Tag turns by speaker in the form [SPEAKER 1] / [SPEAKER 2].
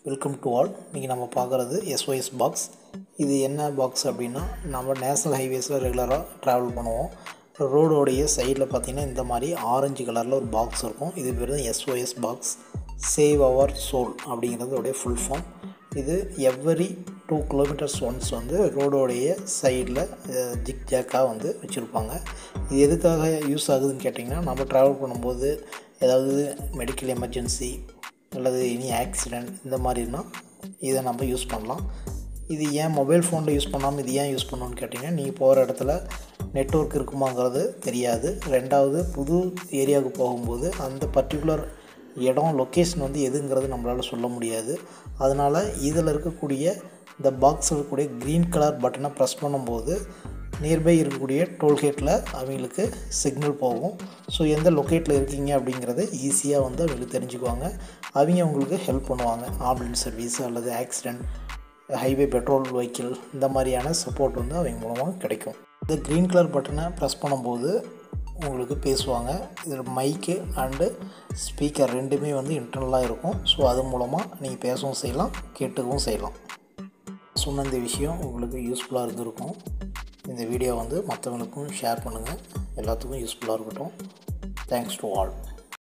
[SPEAKER 1] welcome to all இன்றைக்கி நம்ம பார்க்குறது எஸ்ஒஎஸ் பாக்ஸ் இது என்ன பாக்ஸ் அப்படின்னா நம்ம நேஷ்னல் ஹைவேஸில் ரெகுலராக ட்ராவல் பண்ணுவோம் ரோடோடைய சைடில் பார்த்திங்கன்னா இந்த மாதிரி ஆரஞ்சு கலரில் ஒரு பாக்ஸ் இருக்கும் இது பேர் தான் SOS box save our soul அப்படிங்கிறதோடைய ஃபுல் ஃபார்ம் இது எவ்வரி டூ கிலோமீட்டர்ஸ் ஒன்ஸ் வந்து ரோடோடைய சைடில் ஜிக் ஜாக்காக வந்து வச்சுருப்பாங்க இது எதுக்காக யூஸ் ஆகுதுன்னு கேட்டிங்கன்னா நம்ம ட்ராவல் பண்ணும்போது ஏதாவது மெடிக்கல் எமர்ஜென்சி அல்லது எனி ஆக்சிடெண்ட் இந்த மாதிரினா இதை நம்ம யூஸ் பண்ணலாம் இது ஏன் மொபைல் ஃபோனில் யூஸ் பண்ணாமல் இது ஏன் யூஸ் பண்ணணும்னு கேட்டிங்கன்னா நீங்கள் போகிற இடத்துல நெட்ஒர்க் இருக்குமாங்கிறது தெரியாது ரெண்டாவது புது ஏரியாவுக்கு போகும்போது அந்த பர்டிகுலர் இடம் லொக்கேஷன் வந்து எதுங்கிறது நம்மளால் சொல்ல முடியாது அதனால் இதில் இருக்கக்கூடிய இந்த பாக்ஸ் இருக்கக்கூடிய க்ரீன் கலர் பட்டனை ப்ரெஸ் பண்ணும்போது நியர்பை இருக்கக்கூடிய டோல்கேட்டில் அவங்களுக்கு சிக்னல் போகும் ஸோ எந்த லொக்கேட்டில் இருக்கீங்க அப்படிங்கிறத ஈஸியாக வந்து அவங்களுக்கு தெரிஞ்சுக்குவாங்க அவங்க உங்களுக்கு ஹெல்ப் பண்ணுவாங்க ஆம்புலன்ஸ் சர்வீஸ் அல்லது ஆக்சிடெண்ட் ஹைவே பெட்ரோல் வெஹிக்கிள் இந்த மாதிரியான சப்போர்ட் வந்து அவங்க மூலமாக கிடைக்கும் இந்த க்ரீன் கலர் பட்டனை ப்ரெஸ் பண்ணும்போது உங்களுக்கு பேசுவாங்க இதில் மைக்கு அண்டு ஸ்பீக்கர் ரெண்டுமே வந்து இன்டர்னலாக இருக்கும் ஸோ அது மூலமாக நீங்கள் பேசவும் செய்யலாம் கேட்டுக்கவும் செய்யலாம் சொன்ன இந்த விஷயம் உங்களுக்கு யூஸ்ஃபுல்லாக இருந்திருக்கும் இந்த வீடியோ வந்து மற்றவங்களுக்கும் ஷேர் பண்ணுங்கள் எல்லாத்துக்கும் யூஸ்ஃபுல்லாக இருக்கட்டும் தேங்க்ஸ் டு ஆல்